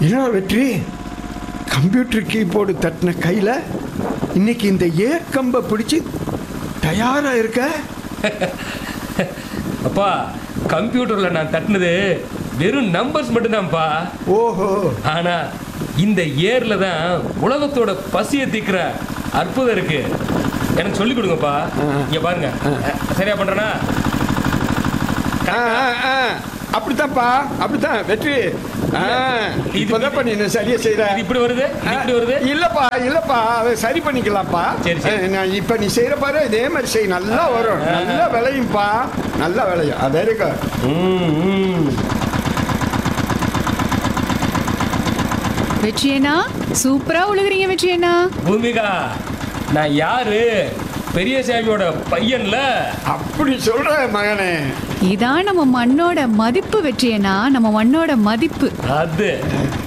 என்ன வெற்றி computer keyboard தட்டின கையில் இன்னைக்கு இந்த ஏற்கம்பை பிடிச்சி தயாராக இருக்க அப்பா கம்ப்யூட்டர்ல நான் தட்டினது வெறும் நம்பர்ஸ் மட்டும்தான்ப்பா ஓஹோ ஆனா இந்த ஏர்ல தான் உலகத்தோட பசியை தீக்கிற அற்புதம் இருக்கு எனக்கு சொல்லி கொடுங்கப்பா இங்க பாருங்க சரியா பண்றேனா ஆ ஆ, ஆ அப்படித்தான்ப்பா அப்படித்தான் வெற்றி ஆ இப்போதான் பண்ணி நான் சரியா செய்கிற இது இப்படி வருது இது இப்படி வருது இல்லப்பா இல்லப்பா அதை சரி பண்ணிக்கலாம்ப்பா சரி, சரி. அஹ், நான் இப்ப நீ செய்யற பாரு இதே மாதிரி செய் நல்லா வரும் நல்லா விளையும்ப்பா நல்லா விளையும் அது இருக்கு ம், ம். வெற்றியண்ணா சூப்பரா உழுகுறீங்க வெற்றியண்ணா பூமிகா நான் யாரு பெரிய சாமியோட பையன்ல அப்படி சொல்ற மகனே இதான் நம்ம மண்ணோட மதிப்பு வெற்றியண்ணா நம்ம மண்ணோட மதிப்பு அது